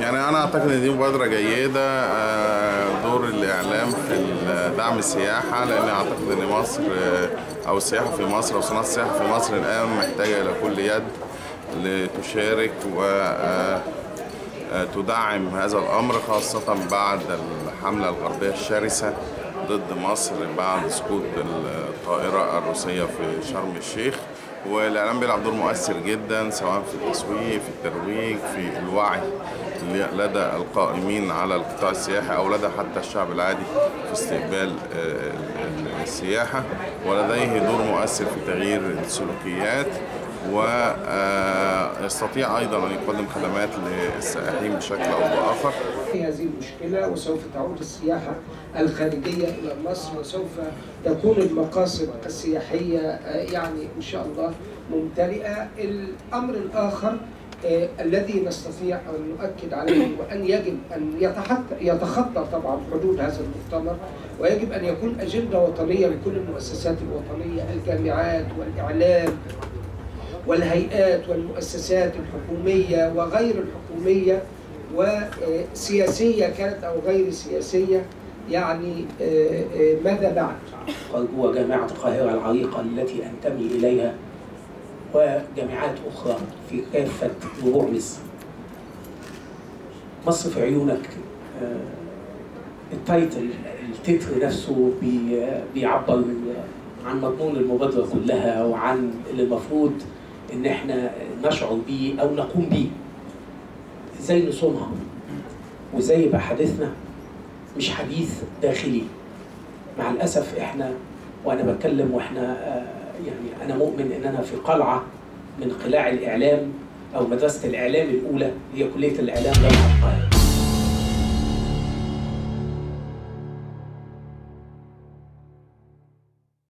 يعني انا اعتقد ان دي مبادره جيده آه، دور الاعلام في دعم السياحه لان اعتقد ان مصر آه، او السياحه في مصر او صناعه السياحه في مصر الان محتاجه الى كل يد لتشارك و آه، آه، تدعم هذا الامر خاصه بعد الحمله الغربيه الشرسه ضد مصر بعد سقوط الطائره الروسيه في شرم الشيخ والاعلام بيلعب دور مؤثر جدا سواء في التسويق في الترويج في الوعي لدى القائمين على القطاع السياحي او لدى حتى الشعب العادي في استقبال آه، السياحه ولديه دور مؤثر في تغيير السلوكيات ويستطيع ايضا ان يقدم خدمات للسائحين بشكل او باخر. في هذه المشكله وسوف تعود السياحه الخارجيه الى مصر وسوف تكون المقاصد السياحيه آه، يعني ان شاء الله ممتلئه. الامر الاخر آه، الذي نستطيع ان نؤكد عليه وان يجب ان يتخطى يتخطى طبعا حدود هذا المؤتمر ويجب ان يكون اجنده وطنيه لكل المؤسسات الوطنيه الجامعات والاعلام والهيئات والمؤسسات الحكومية وغير الحكومية وسياسية كانت أو غير سياسية يعني ماذا بعد؟ هو جامعة القاهرة العريقة التي أنتمي إليها وجامعات أخرى في كافة ربوع مصر. مصر في عيونك التايتل التتر نفسه بيعبر عن مضمون المبادرة كلها وعن اللي المفروض ان احنا نشعر بيه او نقوم بيه ازاي نصونها وازاي يبقى حديثنا مش حديث داخلي مع الاسف احنا وانا بتكلم واحنا يعني انا مؤمن ان انا في قلعه من قلاع الاعلام او مدرسه الاعلام الاولى هي كليه الاعلام جامعه القاهره